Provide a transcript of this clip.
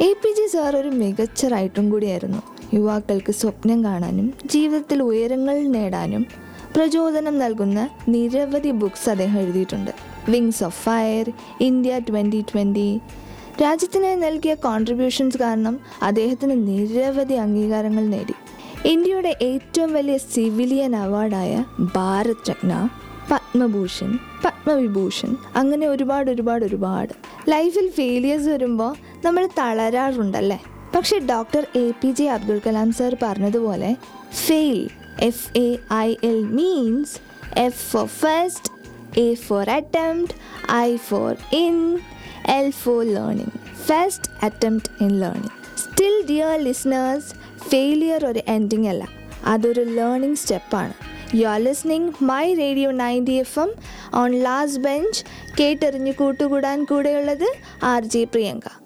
A P J sir ഒരു മികച്ച റൈറ്ററും കൂടിയായിരുന്നു യുവാക്കൾക്ക് സ്വപ്നം കാണാനും ജീവിതത്തിൽ ഉയരങ്ങൾ നേടാനും പ്രചോദനം നൽകുന്ന നിരവധി ബുക്സ് അദ്ദേഹം എഴുതിയിട്ടുണ്ട് wings of fire India twenty twenty രാജ്യത്തിനായി നൽകിയ കോൺട്രിബ്യൂഷൻസ് കാരണം അദ്ദേഹത്തിന് നിരവധി അംഗീകാരങ്ങൾ നേടി ഇന്ത്യയുടെ ഏറ്റവും വലിയ സിവിലിയൻ അവാർഡായ ഭാരത് രത്ന പത്മഭൂഷൺ പത്മവിഭൂഷൺ അങ്ങനെ ഒരുപാട് ഒരുപാട് ഒരുപാട് ലൈഫിൽ ഫെയിലിയേഴ്സ് വരുമ്പോൾ നമ്മൾ തളരാറുണ്ടല്ലേ പക്ഷെ doctor A P J Abdul Kalam sir പറഞ്ഞതുപോലെ fail F A I L means F for first A for attempt I for in L for learning first attempt in learning still dear listeners failure ഒരു ending അല്ല അതൊരു learning സ്റ്റെപ്പാണ് you are listening my radio ninety F M on last bench കേട്ടെറിഞ്ഞ് കൂട്ടുകൂടാൻ കൂടെയുള്ളത് R J Priyanka